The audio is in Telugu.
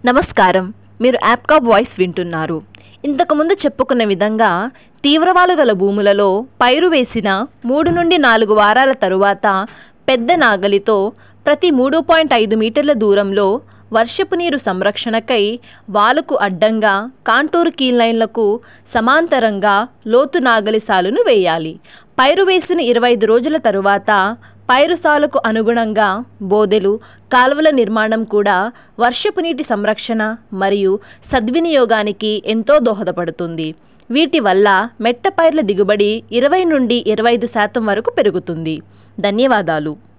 నమస్కారం మీరు యాప్కాబ్ వాయిస్ వింటున్నారు ఇంతకుముందు చెప్పుకున్న విధంగా తీవ్రవాలు గల భూములలో పైరు వేసిన మూడు నుండి నాలుగు వారాల తరువాత పెద్ద నాగలితో ప్రతి మూడు పాయింట్ ఐదు మీటర్ల దూరంలో వర్షపు నీరు సంరక్షణకై వాలుకు అడ్డంగా కాంటూరు కీలైన్లకు సమాంతరంగా లోతు నాగలి సాలును వేయాలి పైరు వేసిన ఇరవై ఐదు రోజుల తరువాత పైరు సాలుకు అనుగుణంగా బోదెలు కాలువల నిర్మాణం కూడా వర్షపు నీటి సంరక్షణ మరియు సద్వినియోగానికి ఎంతో దోహదపడుతుంది వీటి వల్ల మెట్ట పైర్ల దిగుబడి ఇరవై నుండి ఇరవై ఐదు శాతం వరకు పెరుగుతుంది ధన్యవాదాలు